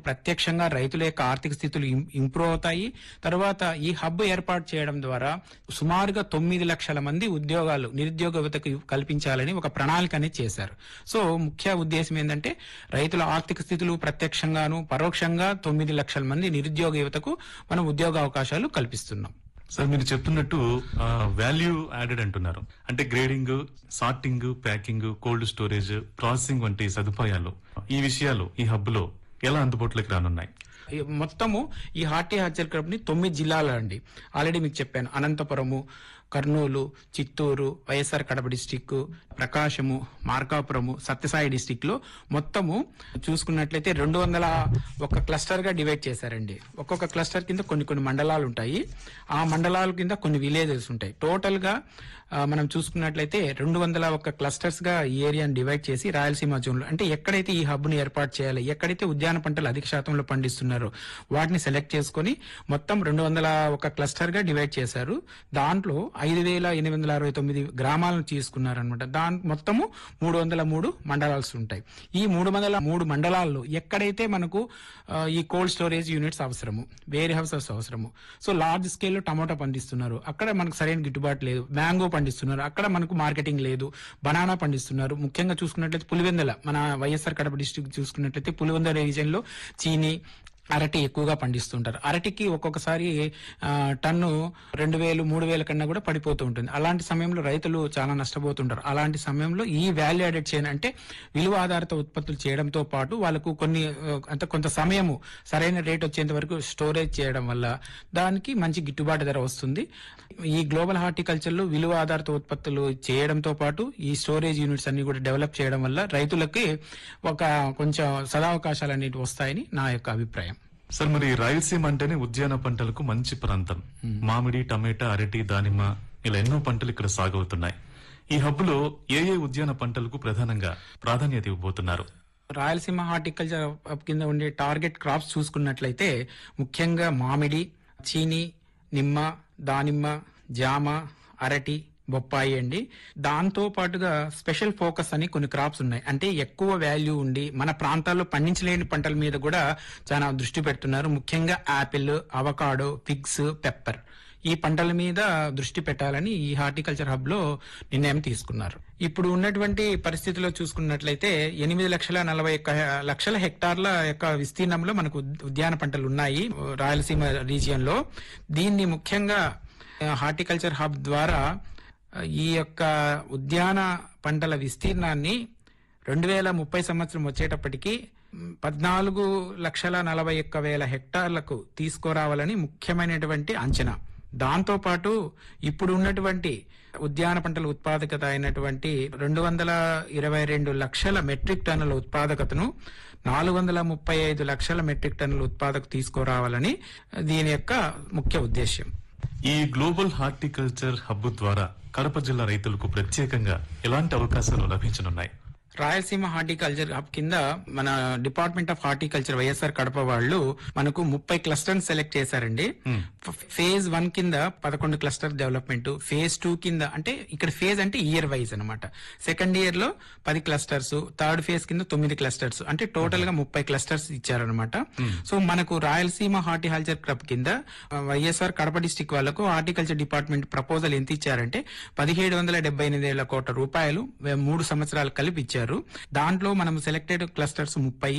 ప్రత్యక్షంగా రైతుల యొక్క ఆర్థిక స్థితులు ఇం- ఇంప్రూవ్ అవుతాయి తర్వాత ఈ హబ్ ఏర్పాటు చేయడం ద్వారా సుమారుగా తొమ్మిది లక్షల మంది ఉద్యోగాలు నిరుద్యోగ యువతకు కల్పించాలని ఒక ప్రణాళిక అనేది చేశారు సో ముఖ్య ఉద్దేశం ఏంటంటే రైతుల ఆర్థిక స్థితులు ప్రత్యక్షంగాను పరోక్షంగా తొమ్మిది లక్షల మంది నిరుద్యోగ యువతకు మనం ఉద్యోగ అవకాశాలు కల్పిస్తున్నాం సార్ మీరు చెప్తున్నట్టు వాల్యూ యాడెడ్ అంటున్నారు అంటే grading sorting packing cold storage processing వంటి సదుపాయాలు ఈ విషయాలు ఈ హబ్ లో ఎలా అందుబాటులోకి రానున్నాయి ఈ మొత్తము ఈ హార్టికల్చర్ కంపెనీ తొమ్మిది జిల్లాలు అండి ఆల్రెడీ మీకు చెప్పాను అనంతపురము కర్నూలు చిత్తూరు వైఎస్ఆర్ కడప డిస్టిక్ ప్రకాశము మార్కాపురము సత్యసాయి డిస్టిక్ లో మొత్తము చూసుకున్నట్లయితే రెండు వందల ఒక క్లస్టర్ గా డివైడ్ చేశారండి ఒక్కొక్క క్లస్టర్ కింద కొన్ని కొన్ని మండలాలు ఉంటాయి ఆ మండలాల కింద కొన్ని విలేజెస్ ఉంటాయి టోటల్ గా ఆ, మనం చూసుకున్నట్లయితే రెండు వందల ఒక క్లస్టర్స్ గా ఈ ఏరియాని డివైడ్ చేసి రాయలసీమ జోన్ లో అంటే ఎక్కడైతే ఈ హబ్ ని ఏర్పాటు చేయాలి ఎక్కడైతే ఉద్యాన పంటలు అధిక శాతంలో పండిస్తున్నారో వాటిని సెలెక్ట్ చేసుకొని మొత్తం రెండు వందల ఒక క్లస్టర్ గా డివైడ్ చేశారు దాంట్లో ఐదు వేల ఎనిమిది వందల అరవై తొమ్మిది గ్రామాలను తీసుకున్నారనమాట దాని మొత్తము మూడు వందల మూడు మండలాలు ఉంటాయి ఈ మూడు వందల మూడు మండలాల్లో ఎక్కడైతే మనకు ఆ, ఈ కోల్డ్ స్టోరేజ్ యూనిట్స్ అవసరము వేర్ హౌసెస్ అవసరము సో లార్జ్ స్కేల్లో టమాటా పండిస్తున్నారు అక్కడ మనకు సరైన గిట్టుబాటు లేదు మ్యాంగో పండిస్తున్నారు అక్కడ మనకు మార్కెటింగ్ లేదు బనానా పండిస్తున్నారు ముఖ్యంగా చూసుకున్నట్లయితే పులివెందల మన వైఎస్ఆర్ కడప డిస్టిక్ చూసుకున్నట్లయితే పులివెందల రీజియన్ లో చీని అరటి ఎక్కువగా పండిస్తుంటారు అరటికి ఒక్కొక్కసారి ఆ, టన్ను రెండు వేలు మూడు వేల కన్నా కూడా పడిపోతూ ఉంటుంది అలాంటి సమయంలో రైతులు చాలా నష్టపోతుంటారు అలాంటి సమయంలో ఈ వాల్యూ యాడెడ్ చేయని అంటే విలువ ఆధారిత ఉత్పత్తులు చేయడంతో పాటు వాళ్ళకు కొన్ని ఆ, అంటే కొంత సమయము సరైన రేట్ వచ్చేంత వరకు స్టోరేజ్ చేయడం వల్ల దానికి మంచి గిట్టుబాటు ధర వస్తుంది ఈ గ్లోబల్ హార్టికల్చర్ లో విలువ ఆధారిత ఉత్పత్తులు చేయడంతో పాటు ఈ స్టోరేజ్ యూనిట్స్ అన్ని కూడా డెవలప్ చేయడం వల్ల రైతులకి ఒక కొంచెం సదావకాశాలు అనేవి వస్తాయని నా యొక్క అభిప్రాయం సార్ మరి రాయలసీమ అంటేనే ఉద్యాన పంటలకు మంచి ప్రాంతం మామిడి టమాటా అరటి దానిమ్మ ఇలా ఎన్నో పంటలు ఇక్కడ సాగవుతున్నాయి ఈ హబ్ లో ఏ ఏ ఉద్యాన పంటలకు ప్రధానంగా ప్రాధాన్యత ఇవ్వబోతున్నారు రాయలసీమ హార్టికల్చర్ హబ్ కింద ఉండే టార్గెట్ క్రాప్స్ చూసుకున్నట్లయితే ముఖ్యంగా మామిడి చీని నిమ్మ దానిమ్మ జామ అరటి బొప్పాయి అండి దాంతో పాటుగా స్పెషల్ ఫోకస్ అని కొన్ని క్రాప్స్ ఉన్నాయి అంటే ఎక్కువ వాల్యూ ఉండి మన ప్రాంతాల్లో పండించలేని పంటల మీద కూడా చాలా దృష్టి పెడుతున్నారు ముఖ్యంగా యాపిల్ అవకాడో ఫిగ్స్ పెప్పర్ ఈ పంటల మీద దృష్టి పెట్టాలని ఈ హార్టికల్చర్ హబ్ లో నిర్ణయం తీసుకున్నారు ఇప్పుడు ఉన్నటువంటి పరిస్థితిలో చూసుకున్నట్లయితే ఎనిమిది లక్షల నలభై ఒక్క లక్షల హెక్టార్ల యొక్క విస్తీర్ణంలో మనకు ఉద్- ఉద్యాన పంటలు ఉన్నాయి రాయలసీమ రీజియన్ లో దీన్ని ముఖ్యంగా ఆ, హార్టికల్చర్ హబ్ ద్వారా ఆ, ఈ యొక్క ఉద్యాన పంటల విస్తీర్ణాన్ని రెండు వేల ముప్పై సంవత్సరం వచ్చేటప్పటికి మ్, పద్నాలుగు లక్షల నలభై ఒక్క వేల హెక్టార్లకు తీసుకురావాలని ముఖ్యమైనటువంటి అంచనా దాంతో పాటు ఇప్పుడు ఉన్నటువంటి ఉద్యాన పంటల ఉత్పాదకత అయినటువంటి రెండు వందల ఇరవై రెండు లక్షల మెట్రిక్ టన్నుల ఉత్పాదకతను నాలుగు వందల ముప్పై ఐదు లక్షల మెట్రిక్ టన్నుల ఉత్పాదక తీసుకురావాలని దీని యొక్క ముఖ్య ఉద్దేశ్యం ఈ గ్లోబల్ హార్టికల్చర్ హబ్ ద్వారా కడప జిల్లా రైతులకు ప్రత్యేకంగా ఎలాంటి అవకాశాలు లభించనున్నాయి రాయలసీమ హార్టికల్చర్ హబ్ కింద మన department of horticulture YSR Kadapa వాళ్ళు మనకు ముప్పై క్లస్టర్ సెలెక్ట్ చేశారండి ఫ- ఫేజ్ వన్ కింద పదకొండు క్లస్టర్ డెవలప్మెంట్ ఫేజ్ టూ కింద అంటే ఇక్కడ ఫేజ్ అంటే ఇయర్ వైజ్ అన్నమాట సెకండ్ ఇయర్ లో పది క్లస్టర్స్ థర్డ్ ఫేజ్ కింద తొమ్మిది క్లస్టర్స్ అంటే టోటల్ గా ముప్పై క్లస్టర్స్ ఇచ్చారనమాట సో మనకు రాయలసీమ హార్టికల్చర్ క్లబ్ కింద ఆ, వైఎస్ఆర్ కడప డిస్టిక్ వాళ్ళకు హార్టికల్చర్ డిపార్ట్మెంట్ ప్రపోజల్ ఎంత ఇచ్చారంటే పదిహేడు వందల డెబ్బై ఎనిమిది వేల కోట్ల రూపాయలు వే- మూడు సంవత్సరాలు కలిపి ఇచ్చారు దాంట్లో మనం సెలెక్టెడ్ క్లస్టర్స్ ముప్పై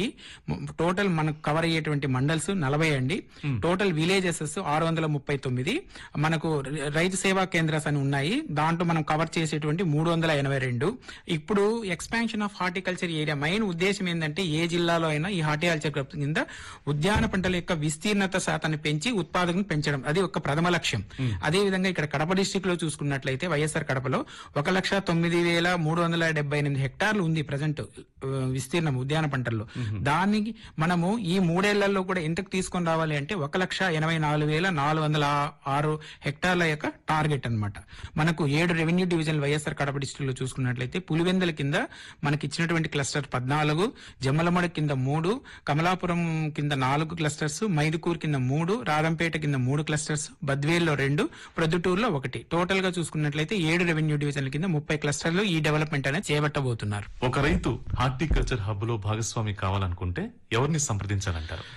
టోటల్ మనకు కవర్ అయ్యేటువంటి మండల్స్ నలభై అండి టోటల్ విలేజెస్ ఆరు వందల ముప్పై తొమ్మిది మనకు ర- రైతు సేవా కేంద్రాస్ అని ఉన్నాయి దాంట్లో మనం కవర్ చేసేటువంటి మూడు వందల ఎనభై రెండు ఇప్పుడు expansion of horticulture area main ఉద్దేశం ఏంటంటే ఏ జిల్లాలో అయినా ఈ హార్టికల్చర్ క్లబ్ కింద ఉద్యాన పంటల యొక్క విస్తీర్ణత శాతాన్ని పెంచి ఉత్పాదకను పెంచడం అది ఒక ప్రథమ లక్ష్యం అదే విధంగా ఇక్కడ కడప డిస్టిక్ లో చూసుకున్నట్లయితే వైఎస్ఆర్ కడపలో ఒక లక్ష తొమ్మిది వేల మూడు వందల డెబ్బై ఎనిమిది హెక్టార్లు ఉంది ప్రజెంట్ విస్తీర్ణం ఉద్యాన పంటల్లో దానికి మనము ఈ మూడేళ్లలో కూడా ఎంతకు తీసుకొని రావాలి అంటే ఒక లక్ష ఎనభై నాలుగు వేల నాలుగు వందల ఆరు హెక్టార్ల యొక్క టార్గెట్ అన్నమాట మనకు ఏడు revenue division YSR Kadapa district లో చూసుకున్నట్లయితే పులివెందుల కింద మనకి ఇచ్చినటువంటి క్లస్టర్ పద్నాలుగు జమ్మలమడ కింద మూడు కమలాపురం కింద నాలుగు క్లస్టర్స్ మైదుకూరు కింద మూడు రాదంపేట కింద మూడు క్లస్టర్స్ బద్వేల్లో రెండు ప్రొద్దుటూరులో ఒకటి టోటల్ గా చూసుకున్నట్లయితే ఏడు రెవెన్యూ డివిజన్ల కింద ముప్పై క్లస్టర్లు ఈ డెవలప్మెంట్ అనేది చేపట్టబోతున్నారు ఒక రైతు హార్టికల్చర్ హబ్ లో భాగస్వామి కావాలనుకుంటే ఎవరిని సంప్రదించాలంటారు